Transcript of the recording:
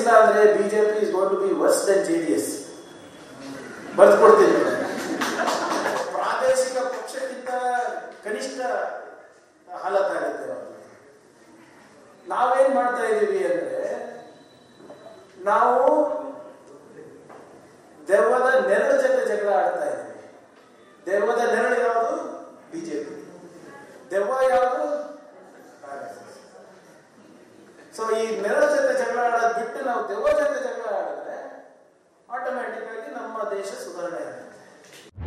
ಬಯಸಿಲ್ಲ ಅಂದ್ರೆ BJP is going to be worse than J D S ಬರ್ದು ಕೊಡ್ತೀನಿ ಪ್ರಾದೇಶಿಕ ಪಕ್ಷಕ್ಕಿಂತ ಕನಿಷ್ಠ ಹಾಲತ್ತಾಗುತ್ತೆ ಅವ್ರದ್ದು. ನಾವೇನ್ ಮಾಡ್ತಾ ಇದ್ದೀವಿ ಅಂದ್ರೆ ನಾವು ದೆವ್ವದ ನೆರಳು ಜೊತೆ ಜಗಳ ಆಡ್ತಾ ಇದ್ದೀವಿ ದೆವ್ವದ ನೆರಳು ಯಾವುದು ಬಿಜೆಪಿ ದೆವ್ವ ಯಾವುದು ಸೊ ಈ ನೆರಳು ಜೊತೆ ಜಗಳ ಆಡೋದು ಬಿಟ್ಟು ನಾವು ದೆವ್ವ ಜೊತೆ ಜಗಳ ಆಡಿದ್ರೆ ಆಟೋಮ್ಯಾಟಿಕ್ ಆಗಿ ನಮ್ಮ ದೇಶ ಸುಧಾರಣೆ ಆಗುತ್ತೆ